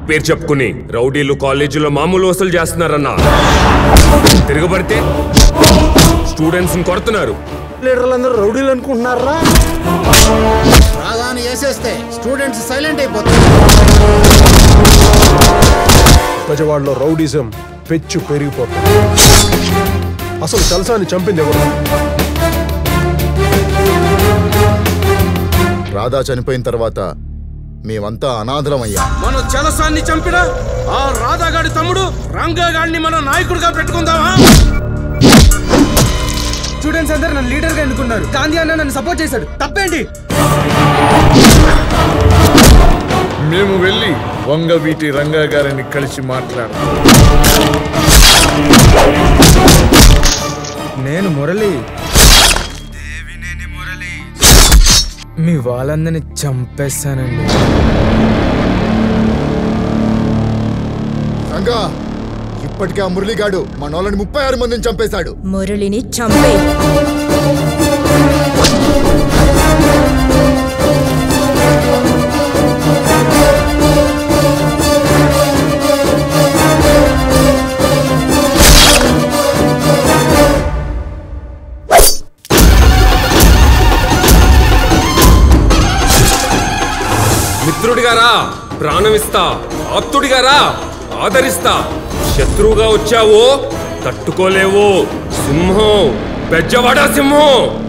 పేరు చెప్పుకుని రౌడీలు కాలేజీలో మామూలు వసూలు చేస్తున్నారన్నా తిరగబడితే స్టూడెంట్స్ కొడుతున్నారు లీడర్లందరూ రౌడీలు అనుకుంటున్నారా రాగానే వేసేస్తే స్టూడెంట్స్ సైలెంట్ అయిపోతారు ప్రజవాడలో రౌడీజం పెచ్చు పెరిగిపోతుంది అసలు చలసాన్ని చంపింది ఎవరు రాధా చనిపోయిన తర్వాత మేమంతా అనాథలమయ్యా మన చలసాన్ని చంపిన ఆ రాధాగాడి తమ్ముడు రంగగాడిని మన నాయకుడిగా పెట్టుకుందామా స్టూడెంట్స్ అందరూ నన్ను లీడర్ గా ఎన్నుకున్నారు గాంధీ అన్న నన్ను సపోర్ట్ చేశాడు తప్పేంటి మేము వెళ్ళి వంగవీటి రంగా గారిని కలిసి మాట్లాడాం నేను మురళి మీ వాళ్ళందరిని చంపేస్తానండి రంగా ఇప్పటికే ఆ మురళిగాడు మనోళ్ళని ముప్పై ఆరు మందిని చంపేశాడు మురళిని చంపే మిత్రుడిగారా ప్రాణమిస్తా ఆప్తుడిగారా ఆదరిస్తా శత్రువుగా వచ్చావో తట్టుకోలేవో సింహం పెద్దవాడా సింహం